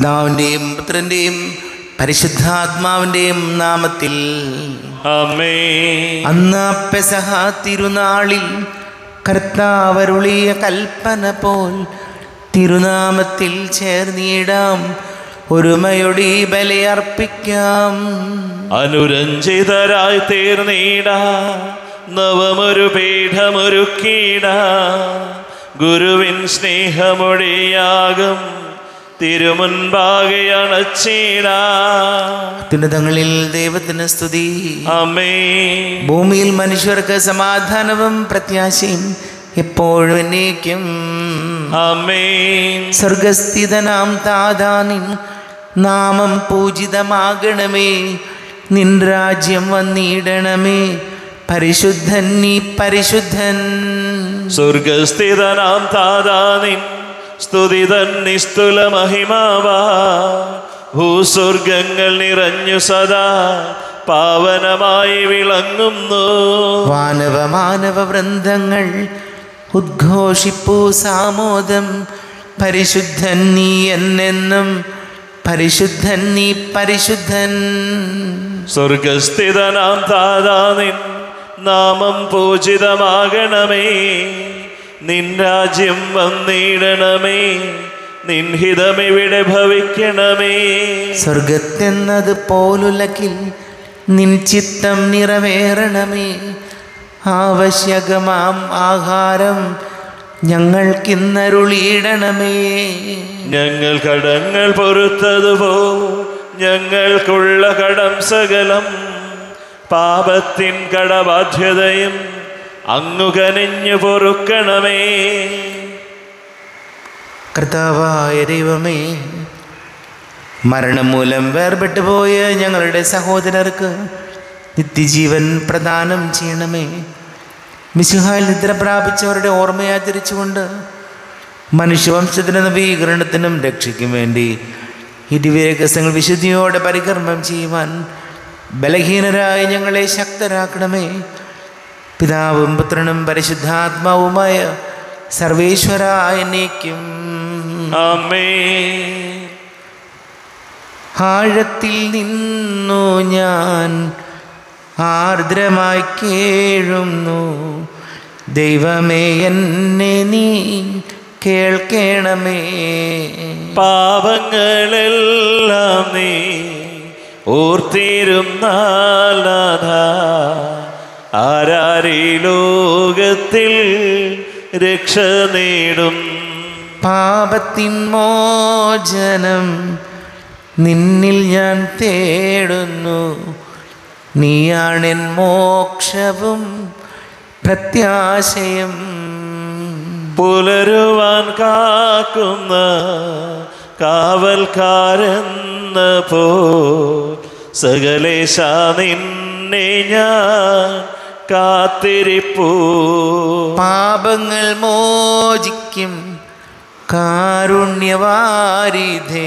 പിതാവിൻ്റെയും പുത്രൻ്റെയും പരിശുദ്ധാത്മാവിൻ്റെയും നാമത്തിൽ അമ്മേ അന്ന് പെസഹ തിരുനാളിൽ കർത്താവരുളിയ കൽപ്പന പോൽ തിരുനാമത്തിൽ ചേർന്നിടാം ഒരുമയൊടി ബലിയർപ്പിക്കാം അനുരഞ്ജിതരായി തീർന്നീട നവമൊരു പീഠമൊരുക്കീട ഗുരുവിൻ സ്നേഹമൊഴിയാകും തിരുമുൻപാകെ അണച്ചീട അത്യുന്നതങ്ങളിൽ ദൈവത്തിന് സ്തുതി അമ്മേ ഭൂമിയിൽ മനുഷ്യർക്ക് സമാധാനവും പ്രത്യാശയും എപ്പോഴും എന്നേക്കും അമ്മേ സ്വർഗസ്ഥിതനാം താതാനിൻ നാമം പൂജിതമാകണമേ നിൻ രാജ്യം വന്നിടണമേ പരിശുദ്ധൻ നീ പരിശുദ്ധൻ സ്വർഗസ്ഥിതനാം താതാനിൻ സ്തുതി നിസ്തുല മഹിമാവാ ഭൂസ്വർഗങ്ങൾ നിറഞ്ഞു സദാ പാവനമായി വിളങ്ങുന്നു വാനവ മാനവ വൃന്ദങ്ങൾ ഉദ്ഘോഷിപ്പൂ സാമോദം പരിശുദ്ധൻ നീ എന്നെന്നും പരിശുദ്ധൻ നീ പരിശുദ്ധൻ സ്വർഗസ്ഥിതനാം താതാനിൻ നാമം പൂജിതമാകണമേ നിൻ രാജ്യം വന്നിടണമേ നിൻ ഹിതമിവിടെ ഭവിക്കണമേ സ്വർഗത്തെന്നത് പോലുലകിൽ നിൻ ചിത്തം നിറവേറണമേ ആവശ്യകമാം ആഹാരം ഞങ്ങൾക്കിന്നരുളിയിടണമേ ഞങ്ങൾ കടങ്ങൾ പൊറുത്തതുപോ ഞങ്ങൾക്കുള്ള കടം സകലം പാപത്തിൻ കടബാധ്യതയും അങ്ങു കനിഞ്ഞു പൊറുക്കണമേ കർത്താവായ ദൈവമേ മരണം മൂലം വേർപെട്ടു പോയ ഞങ്ങളുടെ സഹോദരർക്ക് നിത്യജീവൻ പ്രദാനം ചെയ്യണമേ മിശുഹാൽ നിദ്ര പ്രാപിച്ചവരുടെ ഓർമ്മയാചരിച്ചുകൊണ്ട് മനുഷ്യവംശത്തിന് നവീകരണത്തിനും രക്ഷയ്ക്കും വേണ്ടി ഇരുവിരകസങ്ങൾ വിശുദ്ധിയോടെ പരികർമ്മം ചെയ്യുവാൻ ബലഹീനരായ ഞങ്ങളെ ശക്തരാക്കണമേ പിതാവും പുത്രനും പരിശുദ്ധാത്മാവുമായ സർവേശ്വരായ എന്നേക്കും അമ്മേ ആഴത്തിൽ നിന്നു ഞാൻ ആർദ്രമായി കേഴുന്നു ദൈവമേ എന്നെ നീ കേൾക്കണമേ പാപങ്ങളെല്ലാം നീ ഓർത്തിരുന്നാലാധ ആരാരീ ലോകത്തിൽ രക്ഷ നേടും പാപത്തിൻ മോചനം നിന്നിൽ ഞാൻ തേടുന്നു നീയാണെൻ മോക്ഷവും പ്രത്യാശയും പുലരുവാൻ കാക്കുന്ന കാവൽക്കാരെന്ന പോ സകലേശ നിന്നെ ഞാൻ കാത്തിരിപ്പൂ പാപങ്ങൾ മോചിക്കും കാരുണ്യവാരിധേ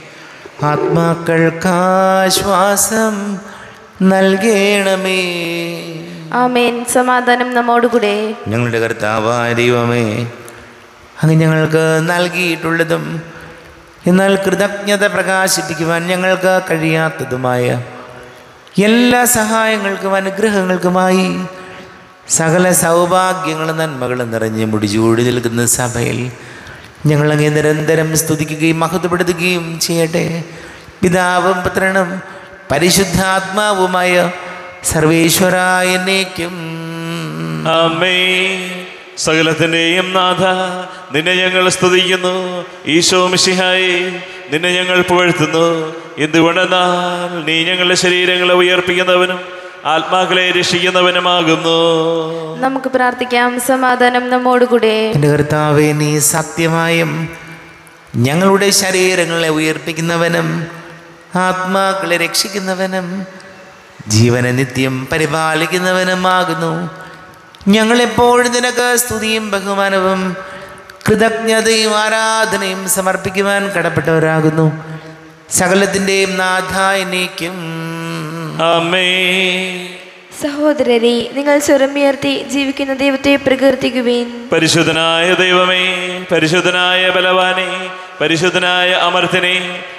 ആത്മാക്കൾക്കാശ്വാസം നൽകണമേ ആമേൻ സമാധാനം നമ്മോടുകൂടെ ഞങ്ങളുടെ കർത്താവായ ദൈവമേ അങ്ങ് ഞങ്ങൾക്ക് നൽകിയിട്ടുള്ളതും എന്നാൽ കൃതജ്ഞത പ്രകാശിപ്പിക്കുവാൻ ഞങ്ങൾക്ക് കഴിയാത്തതുമായ എല്ലാ സഹായങ്ങൾക്കും അനുഗ്രഹങ്ങൾക്കുമായി സകല സൗഭാഗ്യങ്ങളും നന്മകളും നിറഞ്ഞ് മുടിചൂടി നിൽക്കുന്ന സഭയിൽ ഞങ്ങളങ്ങെ നിരന്തരം സ്തുതിക്കുകയും മഹത്വപ്പെടുത്തുകയും ചെയ്യട്ടെ പിതാവും പുത്രനും പരിശുദ്ധാത്മാവുമായ സർവേശ്വരായ എന്നേക്കും അമ്മേ സകലത്തിൻ്റെയും നാഥ നിന്നെ ഞങ്ങൾ സ്തുതിക്കുന്നു ഈശോ മിശിഹായി നിന്നെ ഞങ്ങൾ പുകഴ്ത്തുന്നു എന്തുകൊണ്ടെന്നാൽ നീ ഞങ്ങളുടെ ശരീരങ്ങളെ ഉയർപ്പിക്കുന്നവനും ആത്മാക്കളെ രക്ഷിക്കുന്നവനുമാകുന്നു നമുക്ക് പ്രാർത്ഥിക്കാം സമാധാനം നമ്മോടുകൂടെ എൻ്റെ കർത്താവെ നീ സത്യമായും ഞങ്ങളുടെ ശരീരങ്ങളെ ഉയർപ്പിക്കുന്നവനും ആത്മാക്കളെ രക്ഷിക്കുന്നവനും ജീവനെ നിത്യം പരിപാലിക്കുന്നവനുമാകുന്നു ഞങ്ങളെപ്പോഴും നിനക്ക് സ്തുതിയും ബഹുമാനവും കൃതജ്ഞതയും ആരാധനയും സമർപ്പിക്കുവാൻ കടപ്പെട്ടവരാകുന്നു സകലത്തിൻ്റെയും നാഥായനേക്കും അമ്മേ സഹോദരരെ നിങ്ങൾ സ്വരമുയർത്തി ജീവിക്കുന്ന ദൈവത്തെ പ്രകീർത്തിക്കുവേൻ പരിശുദ്ധനായ ദൈവമേ പരിശുദ്ധനായ ബലവാനെ പരിശുദ്ധനായ അമർത്തിനെ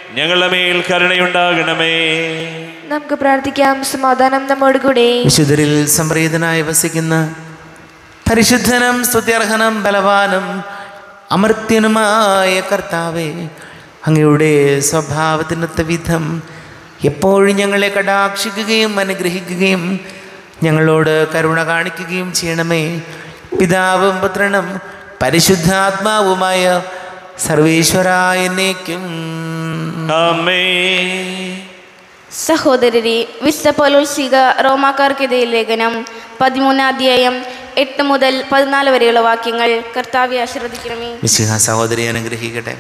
ഞങ്ങളുടെ മേൽ കരുണയുണ്ടാകണമേ നമുക്ക് പ്രാർത്ഥിക്കാം സമാധാനം നമ്മോട് കൂടെ വിശുദ്ധരിൽ സംപ്രീതനായി വസിക്കുന്ന പരിശുദ്ധനും സ്തുത്യർഹനും ബലവാനും അമർത്യനുമായ കർത്താവെ അങ്ങയുടെ സ്വഭാവത്തിനൊത്ത വിധം എപ്പോഴും ഞങ്ങളെ കടാക്ഷിക്കുകയും അനുഗ്രഹിക്കുകയും ഞങ്ങളോട് കരുണ കാണിക്കുകയും ചെയ്യണമേ പിതാവും പുത്രനും പരിശുദ്ധാത്മാവുമായ സർവേശ്വരായനേക്കും ആമേ സഹോദരരെ വിശുദ്ധ പൗലോസിക റോമാക്കാർക്കെതിരെ ലേഖനം പതിമൂന്നാം അധ്യായം എട്ട് മുതൽ പതിനാല് വരെയുള്ള വാക്യങ്ങൾ കർത്താവെ ആശ്രദിക്കണമേ മിശിഹ സഹോദരി അനുഗ്രഹിക്കട്ടെ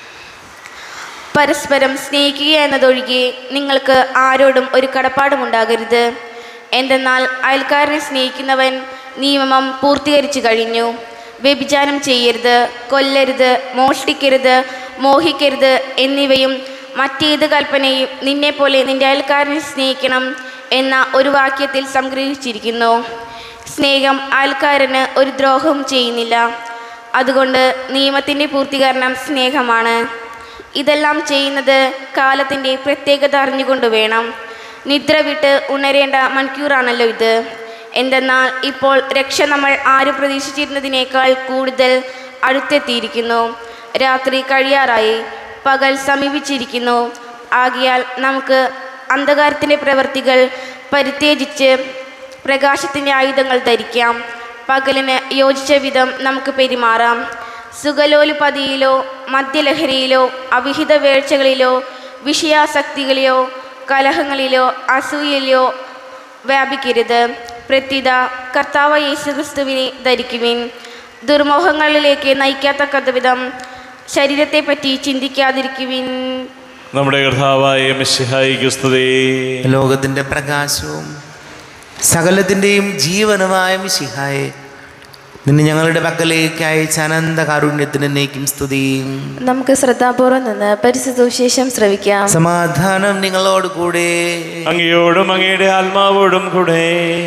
പരസ്പരം സ്നേഹിക്കുക എന്നതൊഴികെ നിങ്ങൾക്ക് ആരോടും ഒരു കടപ്പാടും ഉണ്ടാകരുത് എന്തെന്നാൽ അയൽക്കാരനെ സ്നേഹിക്കുന്നവൻ നിയമം പൂർത്തീകരിച്ചു കഴിഞ്ഞു വ്യഭിചാരം ചെയ്യരുത് കൊല്ലരുത് മോഷ്ടിക്കരുത് മോഹിക്കരുത് എന്നിവയും മറ്റേത് കൽപ്പനയും നിന്നെപ്പോലെ നിന്റെ അയൽക്കാരനെ സ്നേഹിക്കണം എന്ന ഒരു വാക്യത്തിൽ സംഗ്രഹിച്ചിരിക്കുന്നു സ്നേഹം അയൽക്കാരന് ഒരു ദ്രോഹവും ചെയ്യുന്നില്ല അതുകൊണ്ട് നിയമത്തിൻ്റെ പൂർത്തീകരണം സ്നേഹമാണ് ഇതെല്ലാം ചെയ്യുന്നത് കാലത്തിൻ്റെ പ്രത്യേകത അറിഞ്ഞുകൊണ്ട് വേണം നിദ്ര വിട്ട് ഉണരേണ്ട മണിക്കൂറാണല്ലോ ഇത് എന്തെന്നാൽ ഇപ്പോൾ രക്ഷ നമ്മൾ ആരും പ്രതീക്ഷിച്ചിരുന്നതിനേക്കാൾ കൂടുതൽ അടുത്തെത്തിയിരിക്കുന്നു രാത്രി കഴിയാറായി പകൽ സമീപിച്ചിരിക്കുന്നു ആകിയാൽ നമുക്ക് അന്ധകാരത്തിൻ്റെ പ്രവൃത്തികൾ പരിത്യജിച്ച് പ്രകാശത്തിൻ്റെ ആയുധങ്ങൾ ധരിക്കാം പകലിന് യോജിച്ച വിധം നമുക്ക് പെരുമാറാം സുഖലോലുപതിയിലോ മദ്യലഹരിയിലോ അവിഹിത വേഴ്ചകളിലോ വിഷയാസക്തികളിലോ കലഹങ്ങളിലോ അസൂയയിലോ വ്യാപിക്കരുത് പ്രത്യുത കർത്താവ് യേശുക്രിസ്തുവിനെ ധരിക്കുവിൻ ദുർമോഹങ്ങളിലേക്ക് നയിക്കാത്തക്കത്ത വിധം ശരീരത്തെപ്പറ്റി ചിന്തിക്കാതിരിക്കുവിൻ നമ്മുടെ കർത്താവായ മിശിഹായിക്ക് സ്തുതി ലോകത്തിൻ്റെ പ്രകാശവും സകലത്തിൻ്റെയും ജീവനുമായ മിശിഹായെ നിന്നെ ഞങ്ങളുടെ പക്കലേക്ക് അയച്ച അനന്ത കാരുണ്യത്തിന് എന്നേക്കും സ്തുതിയും നമുക്ക് ശ്രദ്ധാപൂർവം നിന്ന് പരിശുദ്ധ സുവിശേഷം ശ്രവിക്കാം സമാധാനം നിങ്ങളോട് കൂടെ അങ്ങയോടും അങ്ങയുടെ ആത്മാവോടും കൂടെ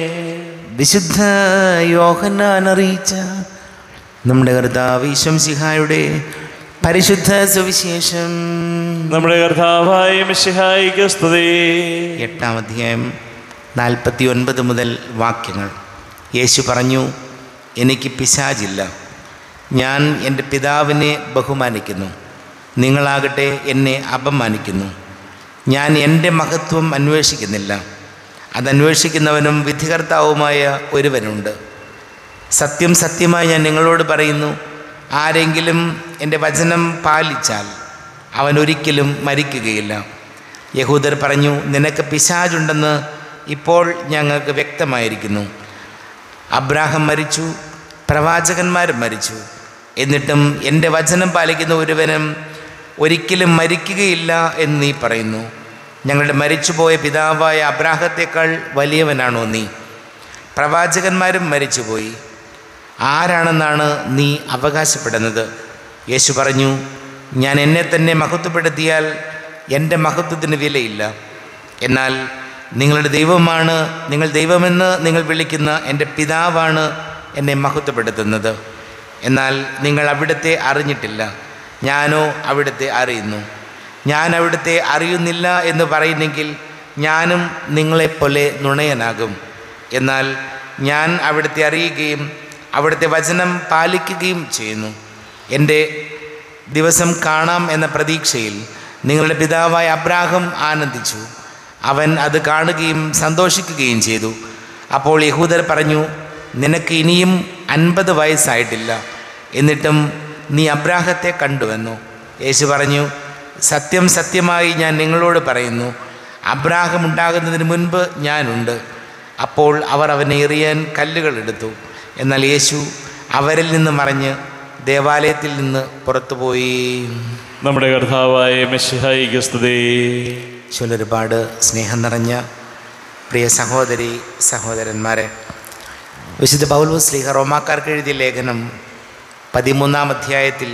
വിശുദ്ധ യോഹന്നാൻ അറിയിച്ച നമ്മുടെ കർത്താവ് ശംസിഹായുടെ പരിശുദ്ധ സുവിശേഷം നമ്മുടെ കർത്താവായ മിശിഹായിക്ക് സ്തുതി എട്ടാം അധ്യായം നാൽപ്പത്തി ഒൻപത് മുതൽ വാക്യങ്ങൾ യേശു പറഞ്ഞു എനിക്ക് പിശാചില്ല ഞാൻ എൻ്റെ പിതാവിനെ ബഹുമാനിക്കുന്നു നിങ്ങളാകട്ടെ എന്നെ അപമാനിക്കുന്നു ഞാൻ എൻ്റെ മഹത്വം അന്വേഷിക്കുന്നില്ല അതന്വേഷിക്കുന്നവനും വിധികർത്താവുമായ ഒരുവനുണ്ട് സത്യം സത്യമായി ഞാൻ നിങ്ങളോട് പറയുന്നു ആരെങ്കിലും എൻ്റെ വചനം പാലിച്ചാൽ അവൻ ഒരിക്കലും മരിക്കുകയില്ല യഹൂദർ പറഞ്ഞു നിനക്ക് പിശാചുണ്ടെന്ന് ഇപ്പോൾ ഞങ്ങൾക്ക് വ്യക്തമായിരിക്കുന്നു അബ്രാഹം മരിച്ചു പ്രവാചകന്മാരും മരിച്ചു എന്നിട്ടും എൻ്റെ വചനം പാലിക്കുന്ന ഒരുവനും ഒരിക്കലും മരിക്കുകയില്ല എന്ന് നീ പറയുന്നു ഞങ്ങളുടെ മരിച്ചുപോയ പിതാവായ അബ്രാഹത്തേക്കാൾ വലിയവനാണോ നീ പ്രവാചകന്മാരും മരിച്ചുപോയി ആരാണെന്നാണ് നീ അവകാശപ്പെടുന്നത് യേശു പറഞ്ഞു ഞാൻ എന്നെ തന്നെ മഹത്വപ്പെടുത്തിയാൽ എൻ്റെ മഹത്വത്തിന് വിലയില്ല എന്നാൽ നിങ്ങളുടെ ദൈവമാണ് നിങ്ങൾ ദൈവമെന്ന് നിങ്ങൾ വിളിക്കുന്ന എൻ്റെ പിതാവാണ് എന്നെ മഹത്വപ്പെടുത്തുന്നത് എന്നാൽ നിങ്ങൾ അവിടുത്തെ അറിഞ്ഞിട്ടില്ല ഞാനോ അവിടുത്തെ അറിയുന്നു ഞാൻ അവിടുത്തെ അറിയുന്നില്ല എന്ന് പറയുന്നെങ്കിൽ ഞാനും നിങ്ങളെപ്പോലെ നുണയനാകും എന്നാൽ ഞാൻ അവിടുത്തെ അറിയുകയും അവിടുത്തെ വചനം പാലിക്കുകയും ചെയ്യുന്നു എൻ്റെ ദിവസം കാണാം എന്ന പ്രതീക്ഷയിൽ നിങ്ങളുടെ പിതാവായ അബ്രാഹം ആനന്ദിച്ചു അവൻ അത് കാണുകയും സന്തോഷിക്കുകയും ചെയ്തു അപ്പോൾ യഹൂദർ പറഞ്ഞു നിനക്ക് ഇനിയും അൻപത് വയസ്സായിട്ടില്ല എന്നിട്ടും നീ അബ്രാഹത്തെ കണ്ടുവെന്നു യേശു പറഞ്ഞു സത്യം സത്യമായി ഞാൻ നിങ്ങളോട് പറയുന്നു അബ്രാഹം ഉണ്ടാകുന്നതിന് മുൻപ് ഞാനുണ്ട് അപ്പോൾ അവർ അവനെ എറിയാൻ കല്ലുകൾ എടുത്തു എന്നാൽ യേശു അവരിൽ നിന്ന് മറഞ്ഞ് ദേവാലയത്തിൽ നിന്ന് പുറത്തുപോയി നമ്മുടെ കർത്താവായ മിശിഹായിക്ക് സ്തുതി ഈശോയിൽ ഒരുപാട് സ്നേഹം നിറഞ്ഞ പ്രിയ സഹോദരി സഹോദരന്മാരെ വിശുദ്ധ പൗലോസ് ലീഹ റോമാക്കാർക്ക് എഴുതിയ ലേഖനം പതിമൂന്നാം അധ്യായത്തിൽ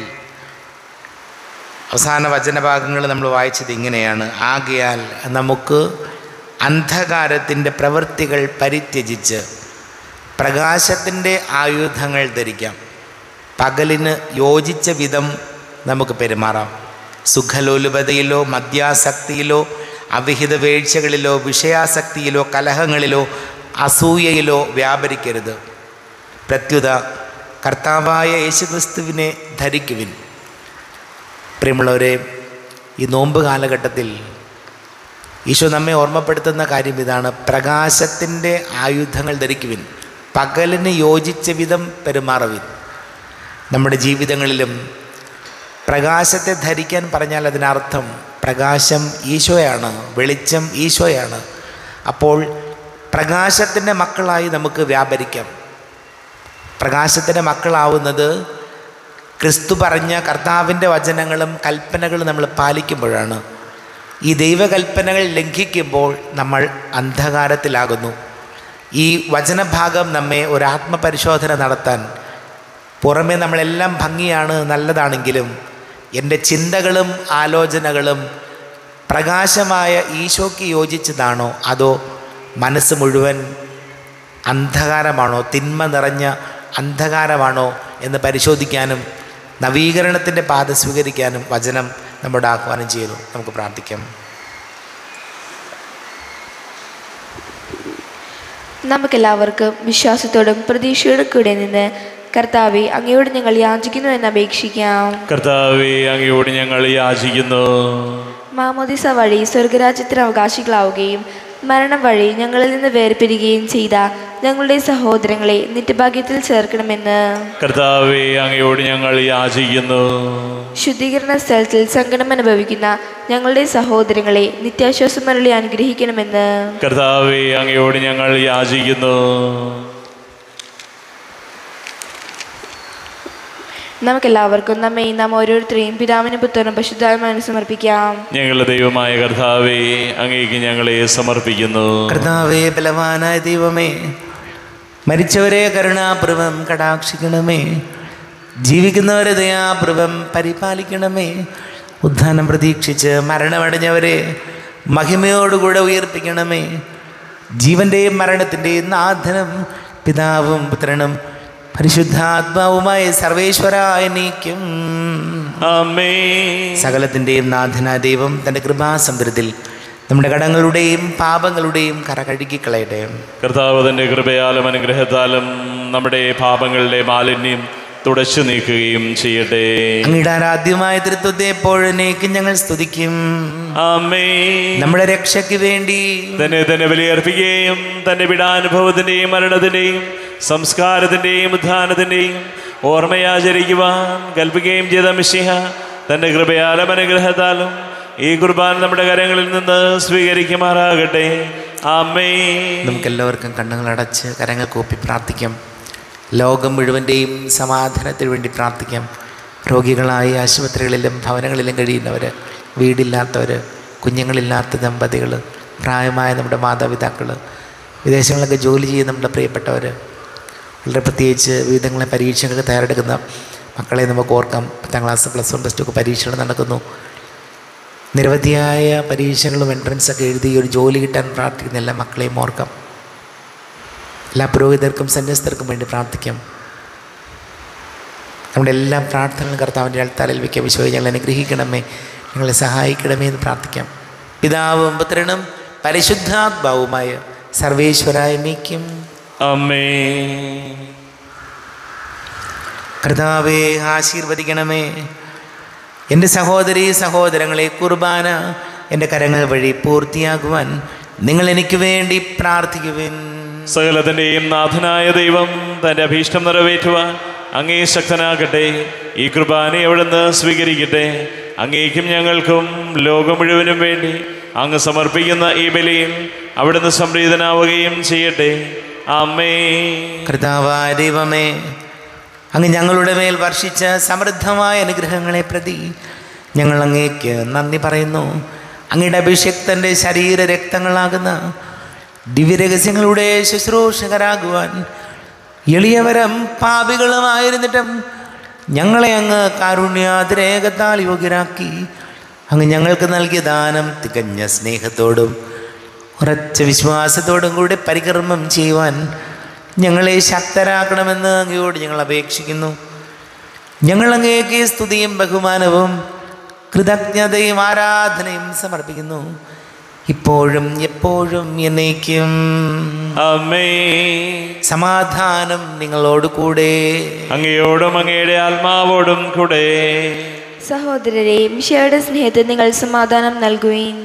അവസാന വചനഭാഗങ്ങൾ നമ്മൾ വായിച്ചത് ഇങ്ങനെയാണ് ആകയാൽ നമുക്ക് അന്ധകാരത്തിൻ്റെ പ്രവൃത്തികൾ പരിത്യജിച്ച് പ്രകാശത്തിൻ്റെ ആയുധങ്ങൾ ധരിക്കാം പകലിന് യോജിച്ച വിധം നമുക്ക് പെരുമാറാം സുഖലോലുപതയിലോ മദ്യാസക്തിയിലോ അവിഹിത വീഴ്ചകളിലോ വിഷയാസക്തിയിലോ കലഹങ്ങളിലോ അസൂയയിലോ വ്യാപരിക്കരുത് പ്രത്യുത കർത്താവായ യേശുക്രിസ്തുവിനെ ധരിക്കുവിൻ പ്രിയമുള്ളവരെ ഈ നോമ്പ് കാലഘട്ടത്തിൽ ഈശോ നമ്മെ ഓർമ്മപ്പെടുത്തുന്ന കാര്യം ഇതാണ് പ്രകാശത്തിൻ്റെ ആയുധങ്ങൾ ധരിക്കുവിൻ പകലിന് യോജിച്ച വിധം പെരുമാറുവിൻ നമ്മുടെ ജീവിതങ്ങളിലും പ്രകാശത്തെ ധരിക്കാൻ പറഞ്ഞാൽ അതിനർത്ഥം പ്രകാശം ഈശോയാണ് വെളിച്ചം ഈശോയാണ് അപ്പോൾ പ്രകാശത്തിൻ്റെ മക്കളായി നമുക്ക് വ്യാപരിക്കാം പ്രകാശത്തിൻ്റെ മക്കളാവുന്നത് ക്രിസ്തു പറഞ്ഞ കർത്താവിൻ്റെ വചനങ്ങളും കൽപ്പനകളും നമ്മൾ പാലിക്കുമ്പോഴാണ് ഈ ദൈവകൽപ്പനകൾ ലംഘിക്കുമ്പോൾ നമ്മൾ അന്ധകാരത്തിലാകുന്നു ഈ വചനഭാഗം നമ്മെ ഒരു ആത്മപരിശോധന നടത്താൻ പുറമേ നമ്മളെല്ലാം ഭംഗിയാണ് നല്ലതാണെങ്കിലും എൻ്റെ ചിന്തകളും ആലോചനകളും പ്രകാശമായ ഈശോയ്ക്ക് യോജിച്ചതാണോ അതോ മനസ്സ് മുഴുവൻ അന്ധകാരമാണോ തിന്മ നിറഞ്ഞ അന്ധകാരമാണോ എന്ന് പരിശോധിക്കാനും നവീകരണത്തിൻ്റെ പാത സ്വീകരിക്കാനും വചനം നമ്മുടെ ആഹ്വാനം ചെയ്യുന്നു നമുക്ക് പ്രാർത്ഥിക്കാം നമുക്കെല്ലാവർക്കും വിശ്വാസത്തോടും പ്രതീക്ഷയോടും കൂടെ നിന്ന് കർത്താവെ അങ്ങയോട് ഞങ്ങൾ യാചിക്കുന്നു എന്ന് അപേക്ഷിക്കാം കർത്താവെ അങ്ങയോട് ഞങ്ങൾ യാചിക്കുന്നു മാമോദിസ വഴി സ്വർഗരാജ്യത്തിന് അവകാശികളാവുകയും മരണം വഴി ഞങ്ങളിൽ നിന്ന് വേർപിരിയുകയും ചെയ്ത ഞങ്ങളുടെ സഹോദരങ്ങളെ നിത്യഭാഗ്യത്തിൽ ചേർക്കണമെന്ന് കർത്താവെ അങ്ങയോട് ഞങ്ങൾ യാചിക്കുന്നു ശുദ്ധീകരണ സ്ഥലത്തിൽ സങ്കടം അനുഭവിക്കുന്ന ഞങ്ങളുടെ സഹോദരങ്ങളെ നിത്യാശ്വാസം മരളി അനുഗ്രഹിക്കണമെന്ന് കർത്താവെ അങ്ങയോട് ഞങ്ങൾ യാചിക്കുന്നു നമുക്കെല്ലാവർക്കും നമ്മെ നാം ഓരോരുത്തരെയും പിതാവിനും പുത്രനും പശുദ്ധാത്മാവിനും സമർപ്പിക്കാം ഞങ്ങളുടെ ദൈവമായ കർത്താവെ അങ്ങേക്ക് ഞങ്ങളെ സമർപ്പിക്കുന്നു കർത്താവേ ബലവാനായ ദൈവമേ മരിച്ചവരെ കരുണാപൂർവം കടാക്ഷിക്കണമേ ജീവിക്കുന്നവരെ ദയാപൂർവം പരിപാലിക്കണമേ ഉദ്ധാനം പ്രതീക്ഷിച്ച് മരണമടഞ്ഞവരെ മഹിമയോടുകൂടെ ഉയർപ്പിക്കണമേ ജീവൻ്റെയും മരണത്തിൻ്റെയും നാഥനും പിതാവും പുത്രനും പരിശുദ്ധാത്മാവുമായ സർവേശ്വരായ നീക്കും അമ്മേ സകലത്തിൻ്റെയും നാഥനായ ദൈവം തൻ്റെ കൃപാസമുദ്രത്തിൽ നമ്മുടെ കടങ്ങളുടെയും പാപങ്ങളുടെയും കറ കഴുകിക്കളയട്ടെ കർത്താവ് തൻ്റെ കൃപയാലും അനുഗ്രഹത്താലും നമ്മുടെ പാപങ്ങളുടെ മാലിന്യം തുടച്ചു നീക്കുകയും ചെയ്യട്ടെ അങ്ങയുടെ ആരാധ്യമായ തൃത്വത്തെ എപ്പോഴേക്കും ഞങ്ങൾ സ്തുതിക്കും അമ്മേ നമ്മുടെ രക്ഷയ്ക്ക് വേണ്ടി തന്നെ തന്നെ ബലിയർപ്പിക്കുകയും തൻ്റെ വിടാനുഭവത്തിൻ്റെയും മരണത്തിൻ്റെയും സംസ്കാരത്തിൻ്റെയും ഉദ്ധാനത്തിൻ്റെയും ഓർമ്മയാചരിക്കുവാൻ കൽപ്പിക്കുകയും ചെയ്ത മിശിഹ തൻ്റെ കൃപയാലും അനുഗ്രഹത്താലും ഈ കുർബാൻ നമ്മുടെ കരങ്ങളിൽ നിന്ന് സ്വീകരിക്കുമാറാകട്ടെ അമ്മേ നമുക്കെല്ലാവർക്കും കണ്ണുകൾ അടച്ച് കരങ്ങൾ കൂപ്പി പ്രാർത്ഥിക്കാം ലോകം മുഴുവൻ്റെയും സമാധാനത്തിന് വേണ്ടി പ്രാർത്ഥിക്കാം രോഗികളായി ആശുപത്രികളിലും ഭവനങ്ങളിലും കഴിയുന്നവർ വീടില്ലാത്തവർ കുഞ്ഞുങ്ങളില്ലാത്ത ദമ്പതികൾ പ്രായമായ നമ്മുടെ മാതാപിതാക്കൾ വിദേശങ്ങളിലൊക്കെ ജോലി ചെയ്യുന്ന നമ്മുടെ പ്രിയപ്പെട്ടവർ വളരെ പ്രത്യേകിച്ച് വിവിധങ്ങളെ പരീക്ഷകൾക്ക് തയ്യാറെടുക്കുന്ന മക്കളെ നമുക്ക് ഓർക്കാം പത്താം class plus one plus two ഒക്കെ പരീക്ഷകൾ നടക്കുന്നു നിരവധിയായ പരീക്ഷകളും എൻട്രൻസ് ഒക്കെ എഴുതി ഒരു ജോലി കിട്ടാൻ പ്രാർത്ഥിക്കുന്ന എല്ലാ മക്കളെയും ഓർക്കാം എല്ലാ പുരോഹിതർക്കും സന്യസ്തർക്കും വേണ്ടി പ്രാർത്ഥിക്കാം നമ്മുടെ എല്ലാ പ്രാർത്ഥനകളും കർത്താവിൻ്റെ അൾത്താലിൽ വയ്ക്കാം വിശ്വ ഞങ്ങളെ അനുഗ്രഹിക്കണമേ ഞങ്ങളെ സഹായിക്കണമേ എന്ന് പ്രാർത്ഥിക്കാം പിതാവും പുത്രനും പരിശുദ്ധാത്മാവുമായ സർവേശ്വരായ നീക്കും അമ്മേ കർത്താവെ ആശീർവദിക്കണമേ എൻ്റെ സഹോദരി സഹോദരങ്ങളെ കുർബാന എൻ്റെ കരങ്ങൾ വഴി പൂർത്തിയാകുവാൻ നിങ്ങൾ എനിക്ക് വേണ്ടി പ്രാർത്ഥിക്കുവിൻ സകലത്തിൻ്റെയും നാഥനായ ദൈവം തൻ്റെ അഭീഷ്ടം നിറവേറ്റുവാൻ അങ്ങേ ശക്തനാകട്ടെ ഈ കുർബാന അവിടുന്ന് സ്വീകരിക്കട്ടെ അങ്ങേക്കും ഞങ്ങൾക്കും ലോകം മുഴുവനും വേണ്ടി അങ്ങ് സമർപ്പിക്കുന്ന ഈ ബലിയിൽ അവിടുന്ന് സംപ്രീതനാവുകയും ചെയ്യട്ടെ അമ്മേ കർത്താവായ ദൈവമേ അങ്ങ് ഞങ്ങളുടെ മേൽ വർഷിച്ച സമൃദ്ധമായ അനുഗ്രഹങ്ങളെ പ്രതി ഞങ്ങൾ അങ്ങേക്ക് നന്ദി പറയുന്നു അങ്ങയുടെ അഭിഷക്തൻ്റെ ശരീര രക്തങ്ങളാകുന്ന ദിവ്യരഹസ്യങ്ങളുടെ ശുശ്രൂഷകരാകുവാൻ എളിയവരും പാപികളുമായിരുന്നിട്ടും ഞങ്ങളെ അങ്ങ് കാരുണ്യാതിരേകത്താൽ യോഗ്യരാക്കി അങ്ങ് ഞങ്ങൾക്ക് നൽകിയ ദാനം തികഞ്ഞ സ്നേഹത്തോടും ഉറച്ച വിശ്വാസത്തോടും കൂടി പരികർമ്മം ചെയ്യുവാൻ ഞങ്ങളെ ശക്തരാക്കണമെന്ന് അങ്ങയോട് ഞങ്ങൾ അപേക്ഷിക്കുന്നു ഞങ്ങൾ അങ്ങേക്ക് സ്തുതിയും ബഹുമാനവും കൃതജ്ഞതയും ആരാധനയും സമർപ്പിക്കുന്നു ഇപ്പോഴും എപ്പോഴും എന്നേക്കും അമ്മേ സമാധാനം നിങ്ങളോട് കൂടെ അങ്ങയോടും അങ്ങയുടെ ആത്മാവോടും കൂടെ സഹോദരരെ മിഷയുടെ സ്നേഹത്തിൽ നിങ്ങൾ സമാധാനം നൽകുവീൻ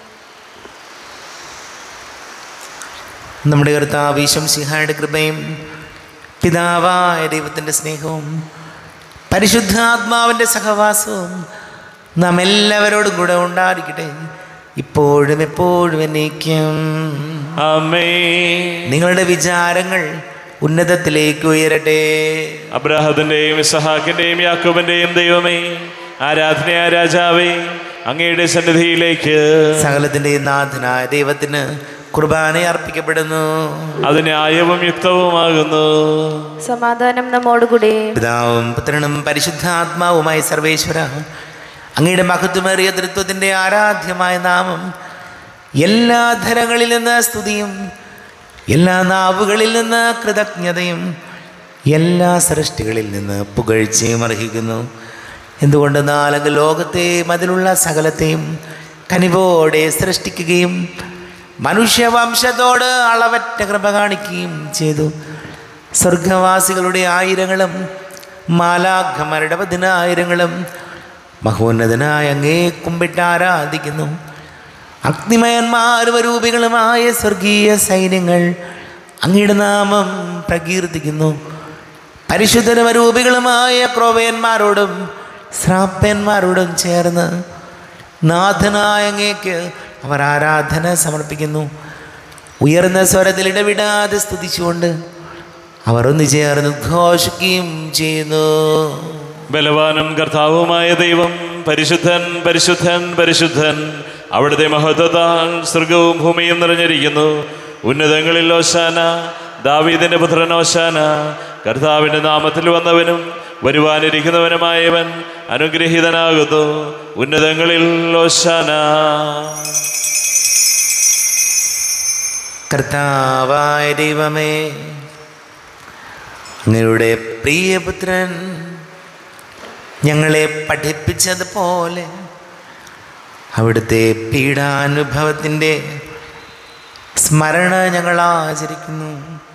നമ്മുടെ കർത്താവ് ഈശംസിഹായുടെ കൃപയും പിതാവായ ദൈവത്തിൻ്റെ സ്നേഹവും പരിശുദ്ധാത്മാവിൻ്റെ സഹവാസവും നാം എല്ലാവരോടും കൂടെ ഉണ്ടായിരിക്കട്ടെ ഇപ്പോഴും എപ്പോഴും എന്നേക്കും അമ്മേ നിങ്ങളുടെ വിചാരങ്ങൾ ഉന്നതത്തിലേക്ക് ഉയരട്ടെ അബ്രാഹത്തിന്റെയും ഇസഹാക്കിന്റെയും യാക്കോബിന്റെയും ദൈവമേ ആരാധനയായ രാജാവേ അങ്ങയുടെ സന്നിധിയിലേക്ക് സകലത്തിൻ്റെ നാഥനായ ദൈവത്തിന് കുർബാന അർപ്പിക്കപ്പെടുന്നു അത് ന്യായവും യുക്തവുമാകുന്നു സമാധാനം നമ്മോടുകൂടെ പിതാവും പുത്രനും പരിശുദ്ധാത്മാവുമായ സർവേശ്വര അങ്ങയുടെ മഹത്വമേറിയ തൃത്വത്തിൻ്റെ ആരാധ്യമായ നാമം എല്ലാ ധരങ്ങളിൽ നിന്ന് സ്തുതിയും എല്ലാ നാവുകളിൽ നിന്ന് കൃതജ്ഞതയും എല്ലാ സൃഷ്ടികളിൽ നിന്ന് പുകഴ്ചയും അർഹിക്കുന്നു എന്തുകൊണ്ട് നാലക ലോകത്തെയും അതിലുള്ള സകലത്തെയും കനിവോടെ സൃഷ്ടിക്കുകയും മനുഷ്യവംശത്തോട് അളവറ്റ കൃപ കാണിക്കുകയും ചെയ്തു സ്വർഗവാസികളുടെ ആയിരങ്ങളും മാലാഖമാരുടെ പതിനായിരങ്ങളും മഹോന്നതനായ അങ്ങേ കുമ്പിട്ട് ആരാധിക്കുന്നു അഗ്നിമയന്മാരും രൂപികളുമായ സ്വർഗീയ സൈന്യങ്ങൾ അങ്ങയുടെ നാമം പ്രകീർത്തിക്കുന്നു പരിശുദ്ധരൂപികളുമായ ക്രോവയന്മാരോടും ശ്രാപ്പന്മാരോടും ചേർന്ന് നാഥനായ അങ്ങേക്ക് അവർ ആരാധന സമർപ്പിക്കുന്നു ഉയർന്ന സ്വരത്തിൽ ഇടവിടാതെ സ്തുതിച്ചുകൊണ്ട് അവർ ഒന്ന് ചേർന്ന് ഉദ്ഘോഷിക്കുകയും ചെയ്യുന്നു ബലവാനും കർത്താവുമായ ദൈവം പരിശുദ്ധൻ പരിശുദ്ധൻ പരിശുദ്ധൻ അവിടുത്തെ മഹത്വത്താൽ സ്വർഗവും ഭൂമിയും നിറഞ്ഞിരിക്കുന്നു ഉന്നതങ്ങളിൽ ഓശാന ദാവീദിന്റെ പുത്രൻ ഓശാന കർത്താവിന്റെ നാമത്തിൽ വന്നവനും വരുവാനിരിക്കുന്നവനുമായവൻ അനുഗ്രഹീതനാകുന്നു ഉന്നതങ്ങളിൽ ഓശാന കർത്താവായ ദൈവമേ അങ്ങയുടെ പ്രിയപുത്രൻ ഞങ്ങളെ പഠിപ്പിച്ചതുപോലെ അവിടുത്തെ പീഡാനുഭവത്തിൻ്റെ സ്മരണ ഞങ്ങൾ ആചരിക്കുന്നു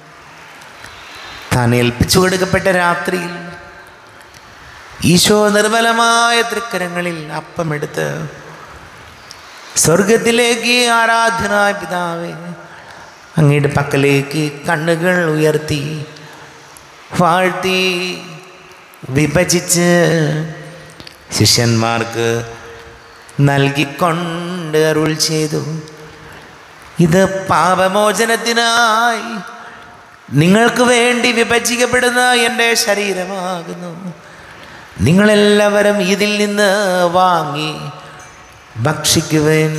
താൻ ഏൽപ്പിച്ചു കൊടുക്കപ്പെട്ട രാത്രിയിൽ ഈശോ നിർമ്മലമായ തൃക്കരങ്ങളിൽ അപ്പമെടുത്ത് സ്വർഗത്തിലേക്ക് ആരാധനായ പിതാവേ അങ്ങയുടെ പക്കലേക്ക് കണ്ണുകൾ ഉയർത്തി വാഴ്ത്തി വിഭജിച്ച് ശിഷ്യന്മാർക്ക് നൽകിക്കൊണ്ട് അരുൾ ചെയ്തു ഇത് പാപമോചനത്തിനായി നിങ്ങൾക്ക് വേണ്ടി വിഭജിക്കപ്പെടുന്ന എൻ്റെ ശരീരമാകുന്നു നിങ്ങളെല്ലാവരും ഇതിൽ നിന്ന് വാങ്ങി ഭക്ഷിക്കുവൻ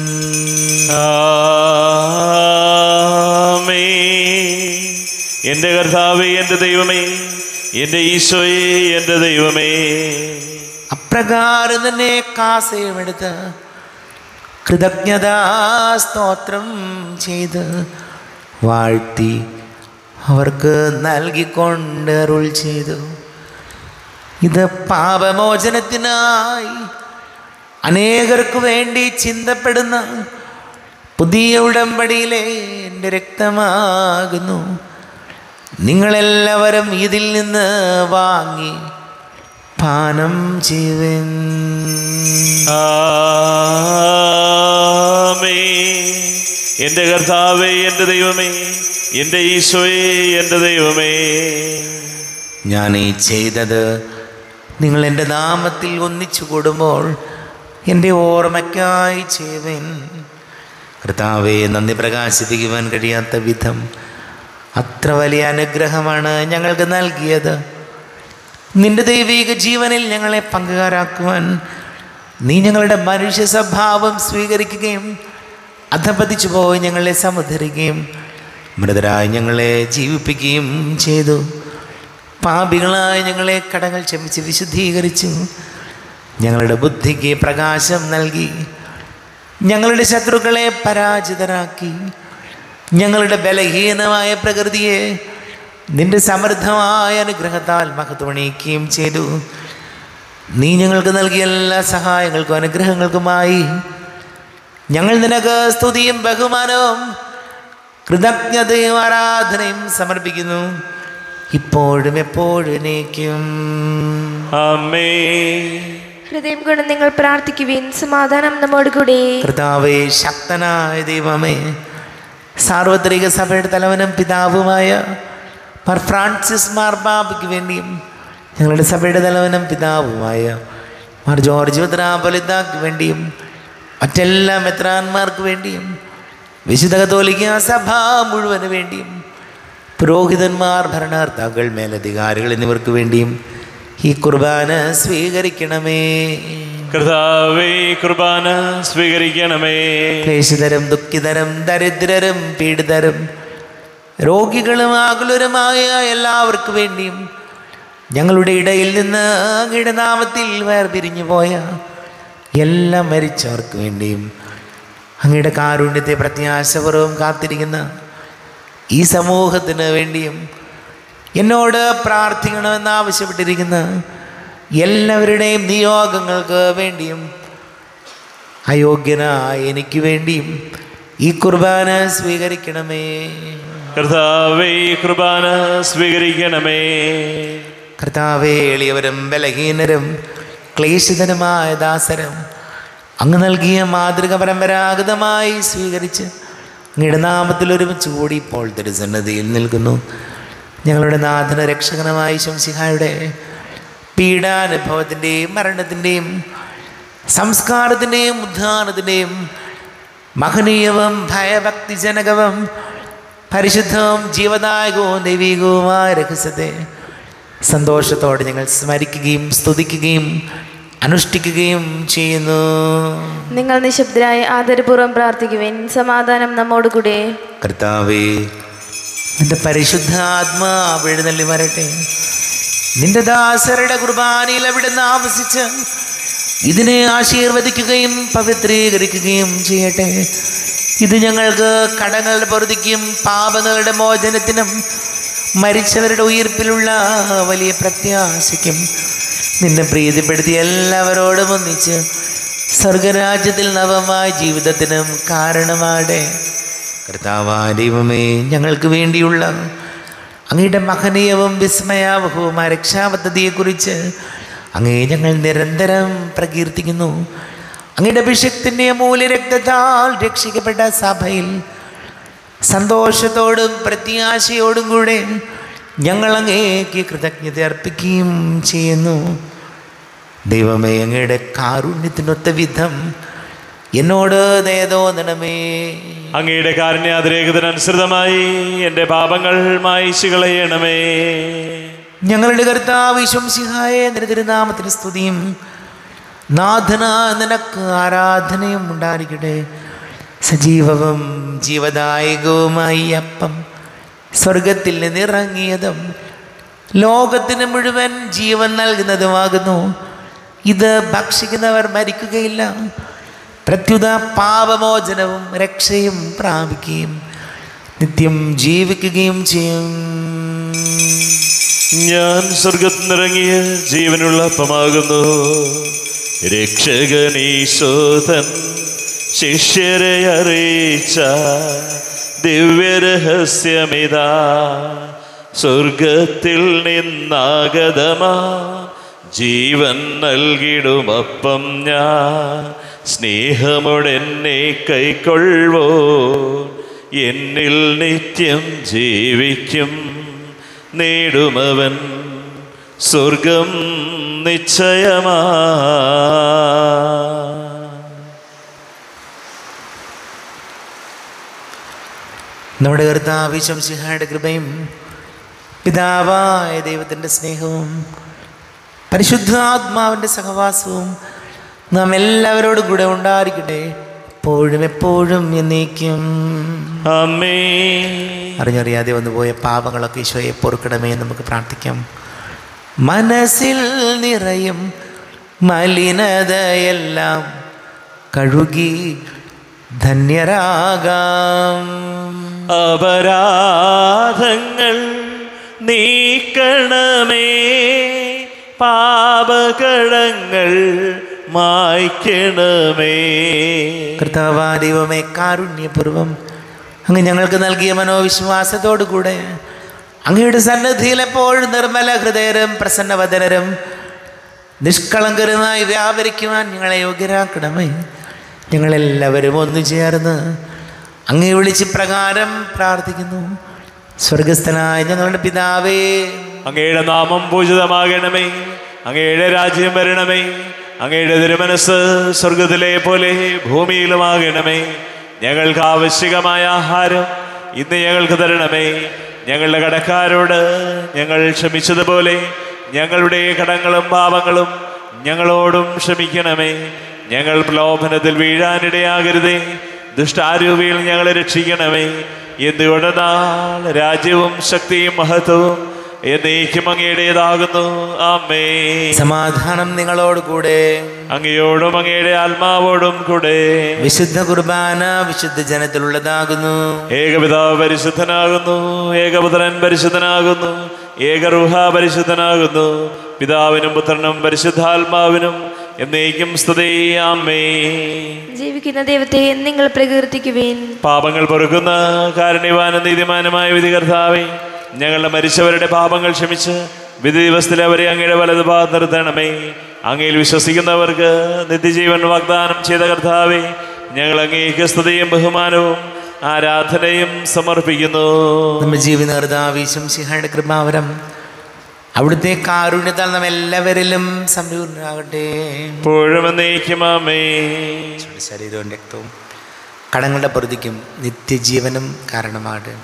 ആമേൻ. എൻ്റെ കർത്താവേ എൻ്റെ ദൈവമേ എൻ്റെ ഈശോയെ എൻ്റെ ദൈവമേ അപ്രകാരം തന്നെ കാസയുമെടുത്ത് കൃതജ്ഞതാ സ്തോത്രം ചെയ്ത് വാഴ്ത്തി അവർക്ക് നൽകിക്കൊണ്ട് അരുൾ ചെയ്തു ഇത് പാപമോചനത്തിനായി അനേകർക്ക് വേണ്ടി ചിന്തപ്പെടുന്ന പുതിയ ഉടമ്പടിയിലെ എൻ്റെ രക്തമാകുന്നു നിങ്ങളെല്ലാവരും ഇതിൽ നിന്ന് വാങ്ങി പാനം ചെയ്യുവൻ ആമേൻ. എൻ്റെ കർത്താവേ എൻ്റെ ദൈവമേ എൻ്റെ ഈശോയെ എൻ്റെ ദൈവമേ ഞാൻ ഈ ചെയ്തത് നിങ്ങൾ എൻ്റെ നാമത്തിൽ ഒന്നിച്ചു കൂടുമ്പോൾ എൻ്റെ ഓർമ്മയ്ക്കായി ചെയ്യുവൻ കർത്താവെ നന്ദി പ്രകാശിപ്പിക്കുവാൻ കഴിയാത്ത വിധം അത്ര വലിയ അനുഗ്രഹമാണ് ഞങ്ങൾക്ക് നൽകിയത് നിന്റെ ദൈവിക ജീവനിൽ ഞങ്ങളെ പങ്കുകാരാക്കുവാൻ നീ ഞങ്ങളുടെ മനുഷ്യ സ്വഭാവം സ്വീകരിക്കുകയും അധപതിച്ചു പോയി ഞങ്ങളെ സമുദ്ധരിക്കുകയും മൃതരായി ഞങ്ങളെ ജീവിപ്പിക്കുകയും ചെയ്തു പാപികളായ ഞങ്ങളെ കടങ്ങൾ ക്ഷമിച്ച് വിശുദ്ധീകരിച്ചു ഞങ്ങളുടെ ബുദ്ധിക്ക് പ്രകാശം നൽകി ഞങ്ങളുടെ ശത്രുക്കളെ പരാജിതരാക്കി ഞങ്ങളുടെ ബലഹീനമായ പ്രകൃതിയെ നിന്റെ സമൃദ്ധമായ അനുഗ്രഹത്താൽ മഹത്വണിയിക്കുകയും ചെയ്തു നീ ഞങ്ങൾക്ക് നൽകിയ എല്ലാ സഹായങ്ങൾക്കും അനുഗ്രഹങ്ങൾക്കുമായി ഞങ്ങൾ നിനക്ക് സ്തുതിയും ബഹുമാനവും കൃതജ്ഞതയും ആരാധനയും സമർപ്പിക്കുന്നു ഇപ്പോഴും എപ്പോഴും എന്നേക്കും അമ്മേ ഹൃദയം കൊണ്ട് നിങ്ങൾ പ്രാർത്ഥിക്കുവിൻ സമാധാനം നമ്മോട് കൂടെ കർത്താവേ ശക്തനായ ദൈവമേ സാർവത്രിക സഭയുടെ തലവനും പിതാവുമായ മാർ ഫ്രാൻസിസ് മാർബാബയ്ക്ക് വേണ്ടിയും ഞങ്ങളുടെ സഭയുടെ തലവനും പിതാവുമായ മാർ ജോർജ് ഉദ്രാപലിതാക്ക് വേണ്ടിയും മറ്റെല്ലാ മെത്രാന്മാർക്ക് വേണ്ടിയും വിശുദ്ധ കത്തോലിക്ക സഭ മുഴുവന് വേണ്ടിയും പുരോഹിതന്മാർ ഭരണകർത്താക്കൾ മേലധികാരികൾ എന്നിവർക്ക് വേണ്ടിയും ഈ കുർബാന സ്വീകരിക്കണമേ കർത്താവേ കുർബാന സ്വീകരിക്കണമേ ക്ലേശിതരും ദുഃഖിതരും ദരിദ്രരും പീഡിതരും രോഗികളും ആകുലരുമായ എല്ലാവർക്കും വേണ്ടിയും ഞങ്ങളുടെ ഇടയിൽ നിന്ന് അങ്ങയുടെ നാമത്തിൽ വേർപിരിഞ്ഞു പോയ എല്ലാ മരിച്ചവർക്ക് വേണ്ടിയും അങ്ങയുടെ കാരുണ്യത്തെ പ്രത്യാശപൂർവ്വം കാത്തിരിക്കുന്ന ഈ സമൂഹത്തിന് വേണ്ടിയും എന്നോട് പ്രാർത്ഥിക്കണമെന്ന് ആവശ്യപ്പെട്ടിരിക്കുന്ന എല്ലാവരുടെയും നിയോഗങ്ങൾക്ക് വേണ്ടിയും അയോഗ്യനായ എനിക്ക് വേണ്ടിയും ഈ കുർബാന സ്വീകരിക്കണമേ കർത്താവേ കുർബാന സ്വീകരിക്കണമേ കർത്താവേ എളിയവരും ബലഹീനരും ക്ലേശിതനുമായ ദാസരും അങ്ങ് നൽകിയ മാതൃക പരമ്പരാഗതമായി സ്വീകരിച്ച് അങ്ങയുടെ നാമത്തിൽ ഒരുമിച്ച് കൂടി ഇപ്പോൾ തിരുസന്നതിയിൽ നിൽക്കുന്നു ഞങ്ങളുടെ നാഥന രക്ഷകനമായ ശംസിഹായുടെ പീഡാനുഭവത്തിൻ്റെയും മരണത്തിൻ്റെയും സംസ്കാരത്തിൻ്റെയും ഉദ്ധാനത്തിൻ്റെയും മഹനീയവും ഭയഭക്തിജനകവും പരിശുദ്ധവും ജീവദായകവും ദൈവികവുമായ രഹസ്യത്തെ സന്തോഷത്തോടെ ഞങ്ങൾ സ്മരിക്കുകയും സ്തുതിക്കുകയും അനുഷ്ഠിക്കുകയും ചെയ്യുന്നു നിങ്ങൾ നിശബ്ദരായി ആദരപൂർവ്വം പ്രാർത്ഥിക്കുവിൻ സമാധാനം നമ്മോട് കൂടെ കർത്താവേ നിന്റെ പരിശുദ്ധ ആത്മാവ് എഴുന്നള്ളി വരട്ടെ നിന്റെ ദാസരുടെ കുർബാനയിൽ അവിടുന്ന് ആവസിച്ച് ഇതിനെ ആശീർവദിക്കുകയും പവിത്രീകരിക്കുകയും ചെയ്യട്ടെ ഇത് ഞങ്ങൾക്ക് കടങ്ങളുടെ പൊറുതിക്കും പാപങ്ങളുടെ മോചനത്തിനും മരിച്ചവരുടെ ഉയർപ്പിലുള്ള വലിയ പ്രത്യാശയ്ക്കും നിന്നെ പ്രീതിപ്പെടുത്തി എല്ലാവരോടും ഒന്നിച്ച് സ്വർഗരാജ്യത്തിൽ നവമായ ജീവിതത്തിനും കാരണമാടെ കർത്താവായ ദൈവമേ ഞങ്ങൾക്ക് വേണ്ടിയുള്ള അങ്ങയുടെ മഹനീയവും വിസ്മയാവഹവുമായ രക്ഷാപദ്ധതിയെക്കുറിച്ച് അങ്ങേ ഞങ്ങൾ നിരന്തരം പ്രകീർത്തിക്കുന്നു അങ്ങയുടെ അഭിഷക്തിൻ്റെ മൂല്യരക്തത്താൽ രക്ഷിക്കപ്പെട്ട സഭയിൽ സന്തോഷത്തോടും പ്രത്യാശയോടും കൂടെ ഞങ്ങൾ അങ്ങേക്ക് കൃതജ്ഞത അർപ്പിക്കുകയും ചെയ്യുന്നു ദൈവമേ അങ്ങയുടെ കാരുണ്യത്തിനൊത്ത വിധം എന്നോട് ദയതോന്നണമേ അങ്ങയുടെ കാരുണ്യാതിരേകത്തിനനുസൃതമായി എൻ്റെ പാപങ്ങൾ മായിച്ചു കളയണമേ ഞങ്ങളുടെ കർത്താവ് ശംസിഹായ തിരുനാമത്തിന് സ്തുതിയും നാഥന നിനക്ക് ആരാധനയും ഉണ്ടായിരിക്കട്ടെ സജീവവും ജീവദായകവുമായി ഈ അപ്പം സ്വർഗത്തിൽ നിന്നിറങ്ങിയതും ലോകത്തിന് മുഴുവൻ ജീവൻ നൽകുന്നതുമാകുന്നു ഇത് ഭക്ഷിക്കുന്നവർ മരിക്കുകയില്ല പ്രത്യുത പാപമോചനവും രക്ഷയും പ്രാപിക്കുകയും നിത്യം ജീവിക്കുകയും ചെയ്യും ഞാൻ സ്വർഗത്തിനിറങ്ങിയ ജീവനുള്ള അപ്പമാകുന്നു രക്ഷകനീശോധൻ ശിഷ്യരെ അറിയിച്ച ദിവ്യരഹസ്യമിതാ സ്വർഗത്തിൽ നിന്നാഗതമാ ജീവൻ നൽകിടുമപ്പം ഞാൻ സ്നേഹമോടെന്നെ കൈക്കൊള്ളുവോ എന്നിൽ നിത്യം ജീവിക്കും നേടുമവൻ സ്വർഗം നിശ്ചയമാ നമ്മുടെ കർത്താവ് ശംസിഹായുടെ കൃപയും പിതാവായ ദൈവത്തിൻ്റെ സ്നേഹവും പരിശുദ്ധാത്മാവിൻ്റെ സഹവാസവും നാം എല്ലാവരോടും കൂടെ ഉണ്ടായിരിക്കട്ടെ എപ്പോഴും എപ്പോഴും എന്നേക്കും അമ്മേ അറിഞ്ഞറിയാതെ വന്നുപോയ പാപങ്ങളൊക്കെ ഈശോയെ പൊറുക്കണമേ എന്ന് നമുക്ക് പ്രാർത്ഥിക്കാം മനസ്സിൽ നിറയും മലിനതയെല്ലാം കഴുകി ധന്യരാകാം അപരാധങ്ങൾ നീക്കണമേ പാപകടങ്ങൾ മായ്ക്കണമേ കർത്താവാ ദൈവമേ കാരുണ്യപൂർവം അങ്ങ് ഞങ്ങൾക്ക് നൽകിയ മനോവിശ്വാസത്തോടു കൂടെ അങ്ങയുടെ സന്നദ്ധിയിൽ എപ്പോഴും നിർമ്മല ഹൃദയരും പ്രസന്നവദനരും നിഷ്കളങ്കരുമായി വ്യാപരിക്കുവാൻ ഞങ്ങളെ യോഗ്യരാക്കണമേ ഞങ്ങളെല്ലാവരും ഒന്നു ചേർന്ന് അങ്ങേ വിളിച്ച് പ്രകാരം പ്രാർത്ഥിക്കുന്നു സ്വർഗസ്ഥനായ ഞങ്ങളുടെ പിതാവേ അങ്ങയുടെ നാമം പൂജിതമാകണമേ അങ്ങയുടെ രാജ്യം വരണമേ അങ്ങയുടെ തിരുമനസ് സ്വർഗത്തിലെ പോലെ ഭൂമിയിലുമാകണമേ ഞങ്ങൾക്ക് ആവശ്യകമായ ആഹാരം ഇന്ന് ഞങ്ങൾക്ക് തരണമേ ഞങ്ങളുടെ കടക്കാരോട് ഞങ്ങൾ ക്ഷമിച്ചതുപോലെ ഞങ്ങളുടെ കടങ്ങളും പാപങ്ങളും ഞങ്ങളോടും ക്ഷമിക്കണമേ ഞങ്ങൾ പ്രലോഭനത്തിൽ വീഴാനിടയാകരുതേ ദുഷ്ടാരൂപിയിൽ ഞങ്ങളെ രക്ഷിക്കണമേ എന്തുകൊണ്ടെന്നാൽ രാജ്യവും ശക്തിയും മഹത്വവും എന്നേക്കും അങ്ങയുടേതാകുന്നു ആമേ സമാധാനം നിങ്ങളോട് കൂടെ അങ്ങയോടും അങ്ങയുടെ ആത്മാവോടും കൂടെ വിശുദ്ധ കുർബാന വിശുദ്ധ ജനത്തിലുള്ളതാകുന്നു ഏകപിതാവ് പരിശുദ്ധനാകുന്നു ഏകപുത്രൻ പരിശുദ്ധനാകുന്നു ഏകറുഹ പരിശുദ്ധനാകുന്നു പിതാവിനും പുത്രനും പരിശുദ്ധാത്മാവിനും എന്നേക്കും സ്തുതി ആമേ ജീവിക്കുന്ന ദൈവത്തെ നിങ്ങൾ പ്രകീർത്തിക്കുവേൻ പാപങ്ങൾ പൊറുക്കുന്ന കാരുണ്യവാനും നീതിമാനുമായ വിധികർത്താവേ ഞങ്ങളുടെ മരിച്ചവരുടെ പാപങ്ങൾ ക്ഷമിച്ച് വിധി ദിവസത്തിൽ അവരെ അങ്ങയുടെ വലത് ഭാഗത്ത് നിർത്തണമേ അങ്ങയിൽ വിശ്വസിക്കുന്നവർക്ക് നിത്യജീവൻ വാഗ്ദാനം ചെയ്ത കർത്താവേ ഞങ്ങൾ അങ്ങേക്ക് സ്തുതിയും ബഹുമാനവും ആരാധനയും സമർപ്പിക്കുന്നു നമ്മുടെ ജീവിത കർത്താവീശം സിംഹയുടെ കൃപാവരം അവിടുത്തെ കാരുണ്യത്താൽ നാം എല്ലാവരിലും സംപൂർണ്ണമാകട്ടെ ഇപ്പോഴും എന്നേക്കും ആമേ ശരീരവും രക്തവും കടങ്ങളുടെ പ്രതിക്കും നിത്യജീവനും കാരണമാകട്ടെ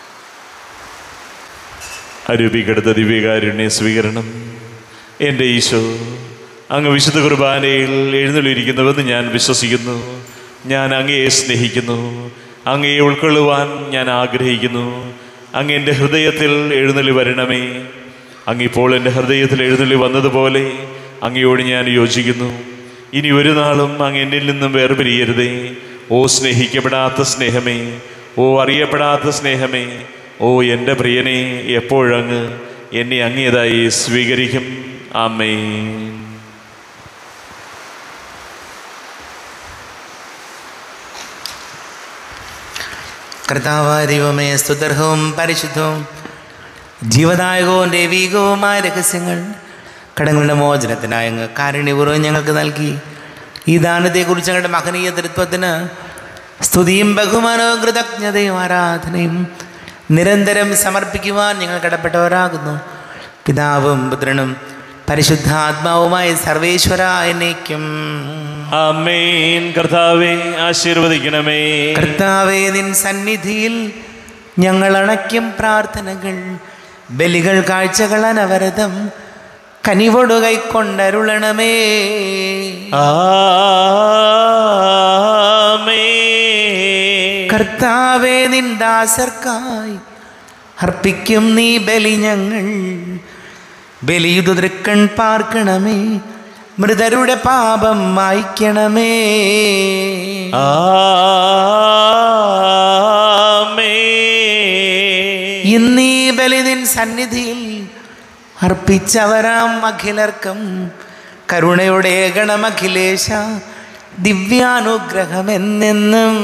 അരൂപിക്കെടുത്ത ദിവ്യകാരുണ്യ സ്വീകരണം എൻ്റെ ഈശോ അങ്ങ് വിശുദ്ധ കുർബാനയിൽ എഴുന്നള്ളിയിരിക്കുന്നുവെന്ന് ഞാൻ വിശ്വസിക്കുന്നു ഞാൻ അങ്ങയെ സ്നേഹിക്കുന്നു അങ്ങയെ ഉൾക്കൊള്ളുവാൻ ഞാൻ ആഗ്രഹിക്കുന്നു അങ്ങ് എൻ്റെ ഹൃദയത്തിൽ എഴുന്നള്ളി വരണമേ അങ്ങിപ്പോൾ എൻ്റെ ഹൃദയത്തിൽ എഴുന്നള്ളി വന്നതുപോലെ അങ്ങയോട് ഞാൻ യോജിക്കുന്നു ഇനി ഒരു നാളും അങ്ങ് എന്നിൽ നിന്നും വേർപിരിയരുതേ ഓ സ്നേഹിക്കപ്പെടാത്ത സ്നേഹമേ ഓ അറിയപ്പെടാത്ത സ്നേഹമേ ഓ എൻ്റെ പ്രിയനെ എപ്പോഴങ്ങ് എന്നെ അങ്ങേതായി സ്വീകരിക്കും ആമേ കർത്താവായ ദൈവമേ സ്തുതർഹവും പരിശുദ്ധവും ജീവദായകവും ദൈവീകവുമായ രഹസ്യങ്ങൾ കടങ്ങളുടെ മോചനത്തിനായി അങ്ങ് കാരുണ്യപൂർവ്വം ഞങ്ങൾക്ക് നൽകി ഈ ദാനത്തെക്കുറിച്ച് ഞങ്ങളുടെ മഹനീയ തൃത്വത്തിന് സ്തുതിയും ബഹുമാനവും കൃതജ്ഞതയും ആരാധനയും നിരന്തരം സമർപ്പിക്കുവാൻ ഞങ്ങൾ കടപ്പെട്ടവരാകുന്നു പിതാവും പുത്രനും പരിശുദ്ധാത്മാവുമായ സർവേശ്വര എന്നേക്കും ആമേൻ കർത്താവെ ആശീർവദിക്കണമേ കർത്താവേ നിൻ സന്നിധിയിൽ ഞങ്ങൾ അണയ്ക്കും പ്രാർത്ഥനകൾ ബലികൾ കാഴ്ചകൾ അനവരതം കനിവൊടു കൈക്കൊണ്ടരുളണമേ ആമേ കർത്താവേ നിൻ ദാസർക്കായി അർപ്പിക്കും നീ ബലി ഞങ്ങൾ ബലിയുതു തൃക്കൺ പാർക്കണമേ മൃതരുടെ പാപം മായ്ക്കണമേ ആമേ ഇന്നീ ബലി നിൻ സന്നിധിയിൽ അർപ്പിച്ചവരാം അഖിലർക്കും കരുണയുടെ ഗണമഖിലേശ ദിവ്യാനുഗ്രഹമെന്നെന്നും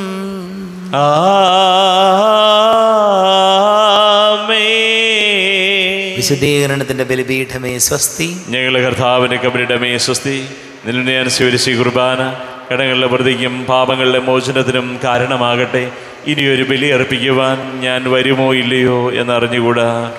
ആമേ വിശദീകരണത്തിന്റെ ബലിപീഠമേ സ്വസ്തി ഞങ്ങളുടെ കർത്താവിൻ്റെ കബരിടമേ സ്വസ്തി നിന്നെ ഞാൻ സ്വീകരിച്ച ഈ കുർബാന കടങ്ങളുടെ പ്രതിക്കും പാപങ്ങളുടെ മോചനത്തിനും കാരണമാകട്ടെ ഇനിയൊരു ബലി അർപ്പിക്കുവാൻ ഞാൻ വരുമോ ഇല്ലയോ എന്നറിഞ്ഞുകൂടാ